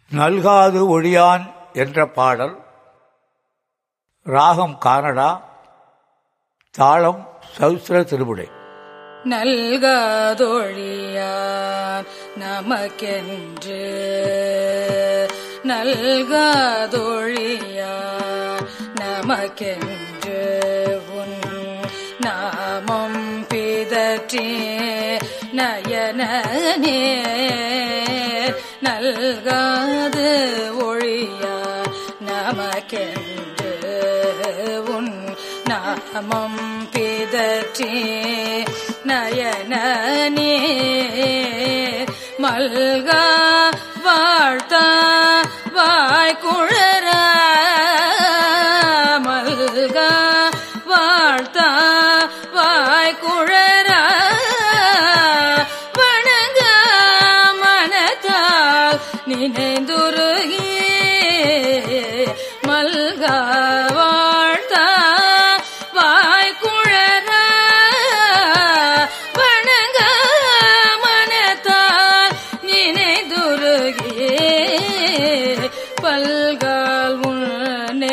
நல்காது ஒழியான் என்ற பாடல் ராகம் கானடா தாளம் சௌஸ்திர திருமுடை நல்காதொழியான் நமக்கென்று நல்காதொழியான் நமக்கென்று உன் நாமம் பிதற்றே நயனனே நல்காது ஒழியான் நமக்கென்று உன் நாமம் பிதற்றே நயனனே மல்கா வாழ்த்தா வாய்க்குழற மல்கா வாழ்த்தா வாய்க்குழற வணங்க மனத்தால் நினைந்துருகி மல்கா வாழ்த்தா வாய்க்குழற வணங்க மனத்தால் நினைதுருகே பல்கால் உன்னே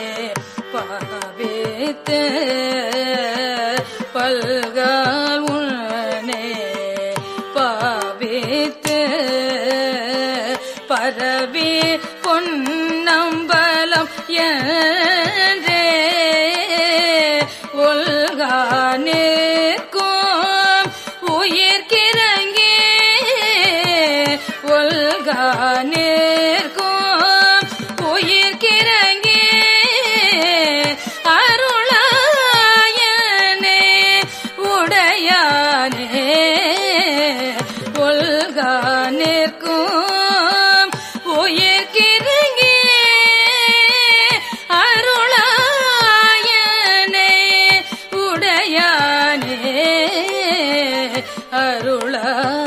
பாவித்து பல்கால் உன்னே பாவித்து பரவி பொன்னம்பலம் என்றே ஒல்கானிற்கும் உயிர்க்கிறங்கே ஒல்கானிற்கும் உயிர்க்கிறங்கே அருளாயனே உடையானே ஒல்கானிற்கும் உயிர்க்கிறங்கே அருளாயனே உடையானே அருளா